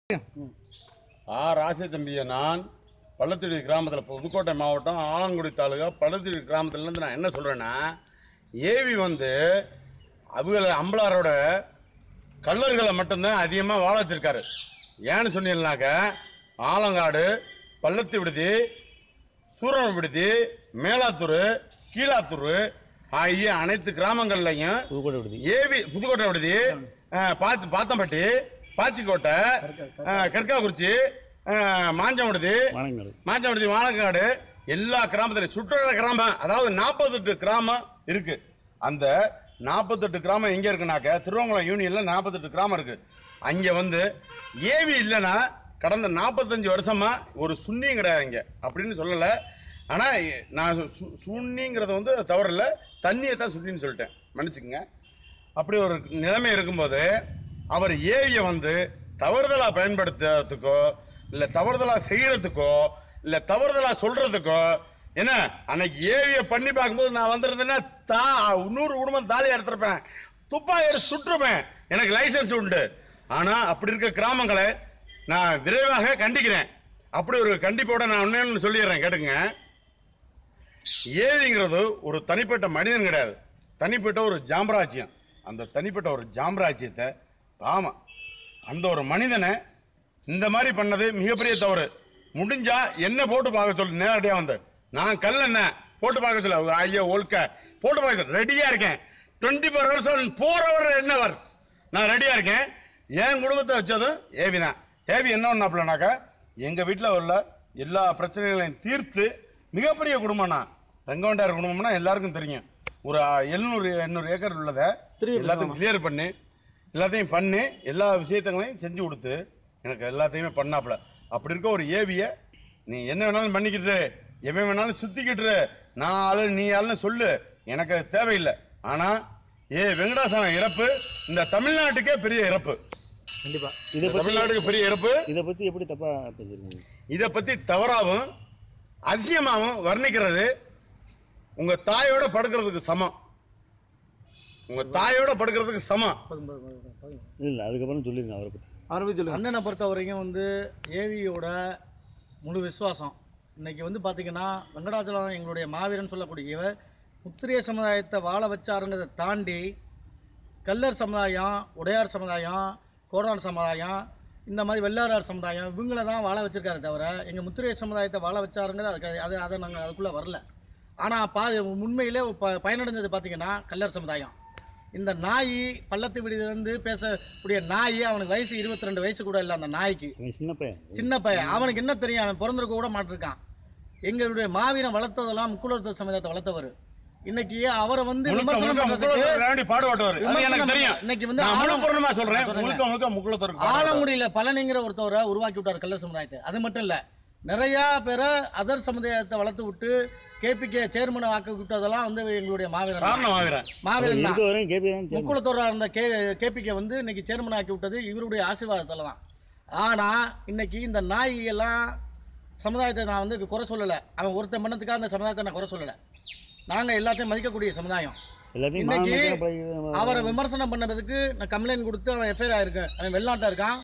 ஆ ராசி தம்பியை நான் பள்ளத்தடி கிராமத்தில் புதுக்கோட்டை மாவட்டம் ஆலங்குடி தாலுகா பள்ளத்தடி கிராமத்துலேருந்து நான் என்ன சொல்கிறேன்னா ஏவி வந்து அவங்க அம்பலாரோட கல்லர்களை மட்டும்தான் அதிகமாக வாழ வச்சிருக்காரு ஏன்னு சொன்னீங்கன்னாக்க ஆலங்காடு பள்ளத்தி விடுதி சூரன் விடுதி மேலாத்தூர் கீழாத்தூர் ஆகிய அனைத்து கிராமங்கள்லையும் புதுக்கோட்டை விடுதி ஏவி புதுக்கோட்டை விடுதி அஹ், பாத்து பாத்தம்பட்டி பாச்சிக்கோட்டை அஹ், கற்காக்குறிச்சி அஹ், மாஞ்சம்படுதி மானங்காடு மாஞ்சம்படுதி வாழக்காடு எல்லா கிராமத்திலையும் சுற்றுலா கிராமம் அதாவது நாற்பத்தெட்டு கிராமம் இருக்கு அந்த நாற்பத்தெட்டு கிராமம் எங்க இருக்குனாக்க திருவங்குளம் யூனியன்ல நாற்பத்தெட்டு கிராமம் இருக்கு அங்க வந்து ஏவி இல்லைன்னா கடந்த நாற்பத்தஞ்சு வருஷமா ஒரு சுண்ணியும் கிடையாது இங்க அப்படின்னு சொல்லலை ஆனா நான் சு- சுண்ணிங்கிறது வந்து தவறில்ல தண்ணியை தான் சுண்ணின்னு சொல்லிட்டேன் மன்னிச்சுக்கங்க அப்படி ஒரு நிலைமை இருக்கும்போது அவர் ஏவியை வந்து தவறுதலாக பயன்படுத்துறதுக்கோ இல்லை தவறுதலாக செய்கிறதுக்கோ இல்லை தவறுதலாக சொல்கிறதுக்கோ என்ன அன்னைக்கு ஏவியை பண்ணி பார்க்கும்போது நான் வந்திருந்தேன்னா தா நூறு குடும்பம் தாலி எடுத்திருப்பேன் துப்பாக்கி எடுத்து சுட்டுருப்பேன் எனக்கு லைசன்ஸ் உண்டு ஆனால் அப்படி இருக்க கிராமங்களை நான் விரைவாக கண்டிக்கிறேன் அப்படி ஒரு கண்டிப்போட நான் ஒன்று சொல்லிடுறேன் கேட்டுங்க ஏவிங்கிறது ஒரு தனிப்பட்ட மனிதன் கிடையாது தனிப்பட்ட ஒரு ஜாம்ராஜ்யம் அந்த தனிப்பட்ட ஒரு ஜாம்ராஜ்யத்தை ஆமா அந்த ஒரு மனிதனை இந்த மாதிரி பண்ணது மிகப்பெரிய தவறு முடிஞ்சா என்ன போட்டு பார்க்க சொல்லு நேரடியாக வந்து நான் கல் என்ன போட்டு பார்க்க சொல்ல அவங்க ஐயோ ஒழுக்க போட்டு பார்க்க சொல்ல ரெடியாக இருக்கேன் twenty four hours four hour என்ன ஹவர்ஸ் நான் ரெடியாக இருக்கேன் என் குடும்பத்தை வச்சதும் ஏவி தான் ஏவி என்ன ஒன்றாப்லனாக்கா எங்கள் வீட்டில் உள்ள எல்லா பிரச்சனைகளையும் தீர்த்து மிகப்பெரிய குடும்பம்னா ரங்கவண்டார் குடும்பம்னா எல்லாருக்கும் தெரியும் ஒரு எழுநூறு எண்ணூறு ஏக்கர் உள்ளதை எல்லாத்தையும் கிளியர் பண்ணி எல்லாத்தையும் பண்ணி எல்லா விஷயத்தங்களையும் செஞ்சு கொடுத்து எனக்கு எல்லாத்தையுமே பண்ணாப்புல அப்படி இருக்க ஒரு ஏவிய நீ என்ன வேணாலும் பண்ணிக்கிட்டு எவன் வேணாலும் சுத்திக்கிட்டு நான் ஆளு நீ ஆளுன்னு சொல்லு எனக்கு அது தேவையில்லை ஆனா ஏ வெங்கடாசலம் இறப்பு இந்த தமிழ்நாட்டுக்கே பெரிய இறப்பு கண்டிப்பா இதை பத்தி தமிழ்நாட்டுக்கு பெரிய இறப்பு இதை பத்தி எப்படி தப்பா பேசிருக்கீங்க இதை பத்தி தவறாகவும் அசியமாகவும் வர்ணிக்கிறது உங்க தாயோட படுக்கிறதுக்கு சமம் உங்க தாயோட படுக்கிறதுக்கு சமம் இல்ல அதுக்கப்புறம் சொல்லிருங்க அவரை பத்தி அவரை பத்தி சொல்லுங்க அண்ணனை பொறுத்த வரைக்கும் வந்து ஏவியோட முழு விசுவாசம் இன்னைக்கு வந்து பார்த்தீங்கன்னா வெங்கடாச்சலம் எங்களுடைய மாவீரன் சொல்லக்கூடியவர் முத்திரைய சமுதாயத்தை வாழ வச்சாருங்கிறதை தாண்டி கல்லர் சமுதாயம் உடையார் சமுதாயம் கோடார் சமுதாயம் இந்த மாதிரி வெள்ளாளர் சமுதாயம் இவங்கள தான் வாழ வச்சிருக்காரு தவிர எங்கள் முத்திரைய சமுதாயத்தை வாழ வச்சாருங்கிறது அது கிடையாது அது அதை நாங்கள் அதுக்குள்ளே வரல ஆனால் பா உண்மையிலே ப பயனடைஞ்சது பார்த்தீங்கன்னா கல்லர் சமுதாயம் இந்த நாய் பள்ளத்து விடுதிலேருந்து பேசக்கூடிய நாய் அவனுக்கு வயசு இருபத்தி ரெண்டு வயசு கூட இல்லை அந்த நாய்க்கு அவன் சின்ன பையன் சின்ன பையன் அவனுக்கு என்ன தெரியும் அவன் பிறந்திருக்க கூட மாட்டிருக்கான் எங்களுடைய மாவீரன் வளர்த்ததெல்லாம் முக்குலத்த சமுதாயத்தை வளர்த்தவர் இன்னைக்கு அவரை வந்து முழுக்க விமர்சனம் முழுக்க பண்றதுக்கு முக்குளத்தூர் வேண்டி பாடுபட்டவர் அது எனக்கு விமர்சனம் தெரியும் இன்னைக்கு வந்து நான் ஆலம்- முழுப்பூர்ணமா சொல்றேன் சொல்றேங்க. முழுக்க முழுக்க முக்குளத்தூருக்கு பாடுபட்டவர். ஆலங்குடியில பழனிங்கிற ஒருத்தவரை உருவாக்கி விட்டார் கல்லர் சமுதாயத்தை அது மட்டும் இல்ல நிறைய பேரை அதர் சமுதாயத்தை வளர்த்து விட்டு கேபிகே சேர்மனை ஆக்கி விட்டதெல்லாம் வந்து எங்களுடைய மாவீரன் காரணம் ஆகிறேன் மாவீரன் தான் இருக்க வரையும் கேபி தான் சேர்மன். முக்குளத்தோரா இருந்த கே கேபிகே வந்து இன்னைக்கு சேர்மன் ஆக்கி விட்டது இவருடைய ஆசீர்வாதத்தில் தான் ஆனால் இன்னைக்கு இந்த நாய் எல்லாம் சமுதாயத்தை நான் வந்து குறை சொல்லலை அவன் ஒருத்தன் பண்ணதுக்காக அந்த சமுதாயத்தை நான் குறை சொல்லலை நாங்கள் எல்லாத்தையும் மதிக்கக்கூடிய சமுதாயம் எல்லாத்தையும் இன்னைக்கு மாமன் பையன் அவரை விமர்சனம் பண்ணதுக்கு நான் கம்ப்ளைண்ட் கொடுத்து அவன் எஃப்ஐஆர் ஆயிருக்கு அவன் வெளிநாட்டில் இருக்கான்